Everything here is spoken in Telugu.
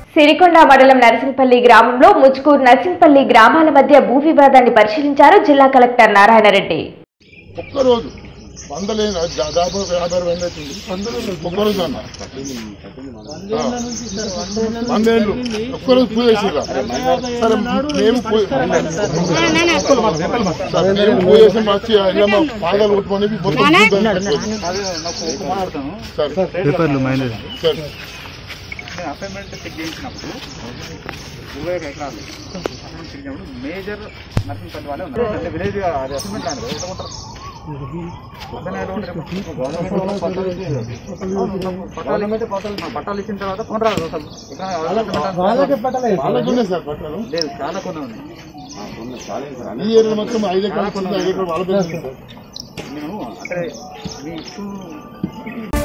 సిరికొండ మండలం నరసింపల్లి గ్రామంలో ముచ్కూరు నరసింపల్లి గ్రామాల మధ్య భూ వివాదాన్ని పరిశీలించారు జిల్లా కలెక్టర్ నారాయణరెడ్డి ఒక్కరోజు వందలే దాదాపు యాభై అరవై ఏళ్ళు అవుతుంది ఒక్కరోజు అన్న ఆ. వందేళ్ళు ఒక్కరోజు పూజ చేసిరా సరే మేము పూజ సరే, మేము పూజ చేసి వచ్చి అయ్యమ్మ పాదాలు కొట్టుకొని మొత్తం సరే పేపర్లు మైలేజ్ సరే నేను అసైన్మెంట్ చెక్ చేయించినప్పుడు ఇరవై ఐదు ఎకరాలు అసైన్మెంట్ చెక్ చేసినప్పుడు మేజర్ నర్సింగ్ వాళ్ళే ఉన్నారు అంటే విలేజ్ అది అసైన్మెంట్ ల్యాండ్ కదా, ఎక్కడ ఉంటారు అదే నేను రేపు గవర్నమెంట్ వాళ్ళకి పట్టాలు ఇచ్చి- పట్టాలు ఆ, పట్టాలు ఇచ్చిన తర్వాత కొనరాదు అసలు ఇక్కడ వాళ్ళకి ఉన్నాయి సార్ పట్టాలు లేదు చాలా కొన్ని ఉన్నాయి ఈ ఏరియా మొత్తం ఐదు ఎకరాలు కొన్ని ఐదు ఎకరాలు వాళ్ళ పేరు ఉంది సార్. నేను అంటే మీ ఇష్యూ